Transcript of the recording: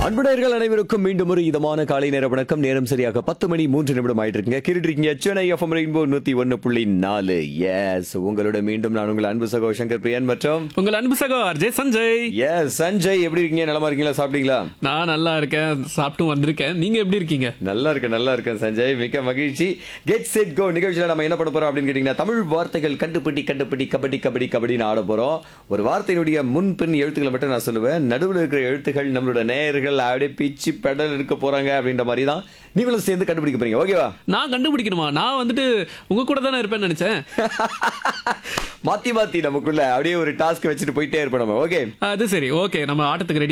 அன்புடையர்கள் அனைவருக்கும் மீண்டும் ஒரு இதமான காலை நேர வணக்கம் நேரம் சரியாக பத்து மணி மூன்று நிமிடம் ஆயிட்டு இருக்குங்க கேட்டுட்டு இருக்கீங்க சென்னை எஃப்எம் ரெயின்போ நூத்தி ஒன்னு புள்ளி நாலு எஸ் உங்களோட மீண்டும் நான் உங்கள் அன்பு சகோ சங்கர் பிரியன் மற்றும் உங்கள் அன்பு சகோ அர்ஜய் சஞ்சய் எஸ் சஞ்சய் எப்படி இருக்கீங்க நலமா இருக்கீங்களா சாப்பிட்டீங்களா நான் நல்லா இருக்கேன் சாப்பிட்டும் வந்திருக்கேன் நீங்க எப்படி இருக்கீங்க நல்லா இருக்கேன் நல்லா இருக்கேன் சஞ்சய் மிக்க மகிழ்ச்சி கெட் செட் கோ நிகழ்ச்சியில நம்ம என்ன பண்ண போறோம் அப்படின்னு கேட்டீங்கன்னா தமிழ் வார்த்தைகள் கண்டுபிடி கண்டுபிடி கபடி கபடி கபடின்னு ஆட போறோம் ஒரு வார்த்தையினுடைய முன் பின் எழுத்துக்களை மட்டும் நான் சொல்லுவேன் நடுவில் இருக்கிற எழுத்துக்கள் நம்மளோட நேயர்கள் அப்படியே பிச்சு பெடல் இருக்க போறாங்க அப்படின்ற மாதிரி தான் நீங்களும் சேர்ந்து கண்டுபிடிக்க போறீங்க ஓகேவா நான் கண்டுபிடிக்கணுமா நான் வந்துட்டு உங்க கூட தானே இருப்பேன்னு நினைச்சேன் மாத்தி மாத்தி நமக்குள்ள அப்படியே ஒரு டாஸ்க் வச்சுட்டு போயிட்டே இருப்போம் நம்ம ஓகே அது சரி ஓகே நம்ம ஆட்டத்துக்கு ரெடி